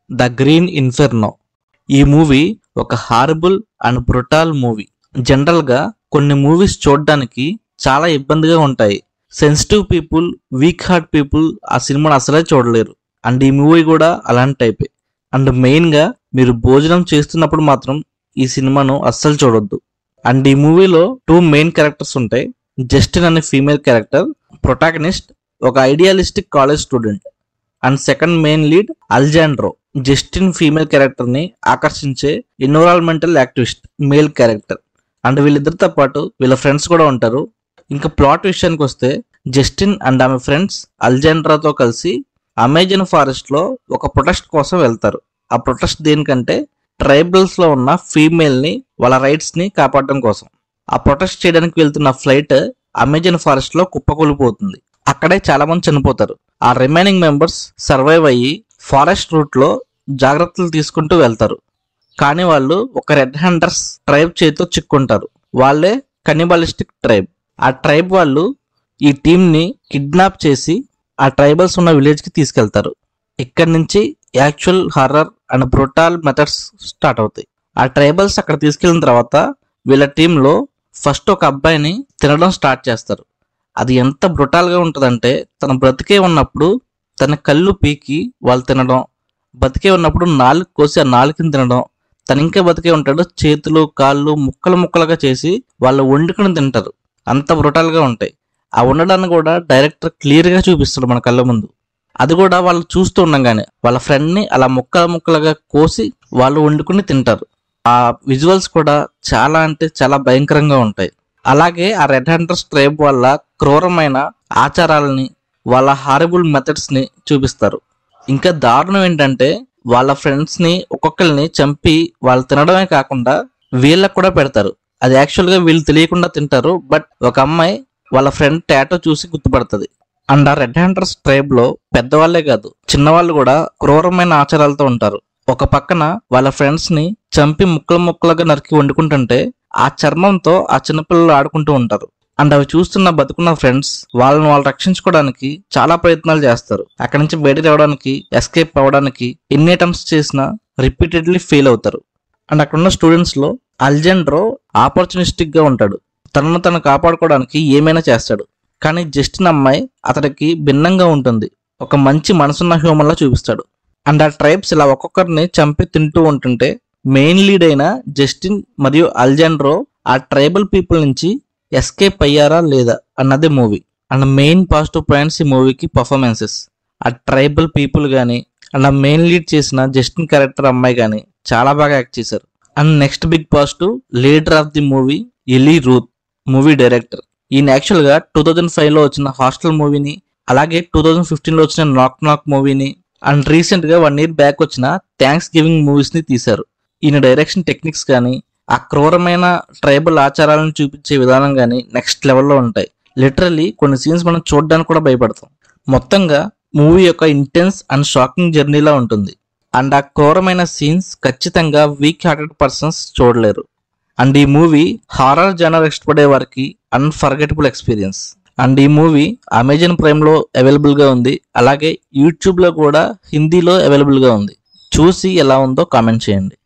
the green inferno ఈ movie ఒక horrible and brutal movie general గా కొన్ని మూవీస్ చూడడానికి చాలా ఇబ్బందిగా ఉంటాయి sensitive people weak heart people ఆ సినిమాను అసలే చూడలేరు అండ్ ఈ మూవీ కూడా అలాంటి టైపే అండ్ మెయిన్ గా మీరు భోజనం చేస్తున్నప్పుడు మాత్రం ఈ సినిమాను అస్సలు చూడొద్దు అండ్ ఈ మూవీలో టూ మెయిన్ క్యారెక్టర్స్ ఉంటాయి జస్టిన్ అనే ఫీమేల్ క్యారెక్టర్ ప్రొటాగనిస్ట్ ఒక idealistic college student and second main lead Alejandro Justin female character ని ఆకర్షించే environmental activist male character and వీళ్ళిద్దరితో పాటు వీళ్ళ ఫ్రెండ్స్ కూడా ఉంటారు ఇంకా ప్లాట్ విషయానికి వస్తే జస్టిన్ అండ్ ఆమె ఫ్రెండ్స్ అల్జాండ్రాతో కలిసి అమెజాన్ ఫారెస్ట్ లో ఒక ప్రొటెస్ట్ కోసం వెళ్తారు ఆ ప్రొటెస్ట్ దేనికంటే ట్రైబల్స్ లో ఉన్న ఫీమేల్ ని వాళ్ళ రైట్స్ ని కాపాడడం కోసం ఆ ప్రొటెస్ట్ చేయడానికి వెళ్తున్న ఫ్లైట్ అమెజాన్ ఫారెస్ట్ లో కుప్పకూలిపోతుంది అక్కడే చాలా మంది చనిపోతారు ఆ రిమైనింగ్ మెంబర్స్ సర్వైవ్ అయ్యి ఫారెస్ట్ రూట్ లో జాగ్రత్తలు తీసుకుంటూ వెళ్తారు కానీ వాళ్ళు ఒక రెడ్ హ్యాండర్స్ ట్రైబ్ చేతితో చిక్కుంటారు వాళ్ళే కనిబాలిస్టిక్ ట్రైబ్ ఆ ట్రైబ్ వాళ్ళు ఈ టీం ని కిడ్నాప్ చేసి ఆ ట్రైబల్స్ ఉన్న విలేజ్ కి తీసుకెళ్తారు ఇక్కడి నుంచి actual horror and brutal methods start అవుతాయి ఆ ట్రైబల్స్ అక్కడ తీసుకెళ్ళిన తర్వాత వీళ్ళ టీంలో ఫస్ట్ ఒక అబ్బాయిని తినడం స్టార్ట్ చేస్తారు అది ఎంత బ్రుటాల్ గా ఉంటుందంటే తన బ్రతికే ఉన్నప్పుడు తన కళ్ళు పీకి వాళ్ళు తినడం బతికే ఉన్నప్పుడు నాలుగు కోసి ఆ నాలుగుని తినడం తను ఇంకా బతికే ఉంటాడు చేతులు కాళ్ళు ముక్కలు ముక్కలుగా చేసి వాళ్ళు వండుకుని తింటారు అంత బ్రుటాల్ గా ఉంటాయి ఆ ఉండడాన్ని కూడా డైరెక్టర్ క్లియర్ గా చూపిస్తాడు మన కళ్ళ ముందు అది కూడా వాళ్ళు చూస్తూ ఉండగానే వాళ్ళ ఫ్రెండ్ ని అలా ముక్కల ముక్కలుగా కోసి వాళ్ళు వండుకుని తింటారు ఆ విజువల్స్ కూడా చాలా అంటే చాలా భయంకరంగా ఉంటాయి అలాగే ఆ రెడ్ హంటర్స్ ట్రైబ్ వల్ల క్రూరమైన ఆచారాలని వాళ్ళ హారబుల్ మెథడ్స్ ని చూపిస్తారు ఇంకా దారుణం ఏంటంటే వాళ్ళ ఫ్రెండ్స్ ని ఒక్కొక్కరిని చంపి వాళ్ళు తినడమే కాకుండా వీళ్ళకు కూడా పెడతారు అది యాక్చువల్ గా వీళ్ళు తెలియకుండా తింటారు బట్ ఒక అమ్మాయి వాళ్ళ ఫ్రెండ్ టాటో చూసి గుర్తుపడుతుంది అండ్ ఆ రెడ్ హ్యాండర్స్ ట్రైబ్ లో పెద్దవాళ్లే కాదు చిన్నవాళ్ళు కూడా క్రూరమైన ఆచారాలతో ఉంటారు ఒక పక్కన వాళ్ళ ఫ్రెండ్స్ ని చంపి ముక్కలు ముక్కలుగా నరికి వండుకుంటుంటే ఆ చర్మంతో ఆ చిన్నపిల్లలు ఆడుకుంటూ ఉంటారు అండ్ అవి చూస్తున్న బతుకున్న ఫ్రెండ్స్ వాళ్ళని వాళ్ళు రక్షించుకోవడానికి చాలా ప్రయత్నాలు చేస్తారు అక్కడి నుంచి బయటకు రావడానికి ఎస్కేప్ అవ్వడానికి ఎన్ని అటెంప్ట్స్ చేసినా రిపీటెడ్లీ ఫెయిల్ అవుతారు అండ్ అక్కడ ఉన్న స్టూడెంట్స్ లో అల్జెండ్రో ఆపర్చునిస్టిక్ గా ఉంటాడు తనను తను కాపాడుకోవడానికి ఏమైనా చేస్తాడు కానీ జస్టిన్ అమ్మాయి అతడికి భిన్నంగా ఉంటుంది ఒక మంచి మనసున్న హ్యూమన్ లా చూపిస్తాడు అండ్ ఆ ట్రైబ్స్ ఇలా ఒక్కొక్కరిని చంపి తింటూ ఉంటుంటే మెయిన్ లీడ్ అయిన జస్టిన్ మరియు అల్జాండ్రో ఆ ట్రైబల్ పీపుల్ నుంచి ఎస్కేప్ అయ్యారా లేదా అన్నదే movie and main positive points ఈ మూవీకి పర్ఫార్మెన్సెస్ ఆ ట్రైబల్ పీపుల్ కానీ అండ్ ఆ మెయిన్ లీడ్ చేసిన జస్టిన్ క్యారెక్టర్ అమ్మాయి కానీ చాలా బాగా యాక్ట్ చేశారు and next big positive leader of the movie Eli Roth movie director ఈయన యాక్చువల్ గా టూ థౌజండ్ ఫైవ్ లో వచ్చిన హాస్టల్ మూవీని అలాగే టూ థౌజండ్ ఫిఫ్టీన్ లో వచ్చిన నాక్ నాక్ మూవీని అండ్ రీసెంట్ గా వన్ ఇయర్ బ్యాక్ వచ్చిన థ్యాంక్స్ గివింగ్ మూవీస్ ని తీశారు ఈయన డైరెక్షన్ టెక్నిక్స్ కానీ ఆ క్రూరమైన ట్రైబల్ ఆచారాలను చూపించే విధానం కానీ నెక్స్ట్ లెవెల్లో ఉంటాయి లిటరలీ కొన్ని సీన్స్ మనం చూడడానికి కూడా భయపడతాం మొత్తంగా మూవీ యొక్క ఇంటెన్స్ అండ్ షాకింగ్ జర్నీలా ఉంటుంది అండ్ ఆ క్రూరమైన సీన్స్ ఖచ్చితంగా వీక్ హార్టెడ్ పర్సన్స్ చూడలేరు అండ్ ఈ మూవీ హారర్ జనర్ ఇష్టపడే వారికి అన్ఫర్గెటబుల్ ఎక్స్పీరియన్స్ అండ్ ఈ మూవీ అమెజాన్ ప్రైమ్ లో అవైలబుల్ గా ఉంది అలాగే యూట్యూబ్ లో కూడా హిందీలో అవైలబుల్ గా ఉంది చూసి ఎలా ఉందో కామెంట్ చేయండి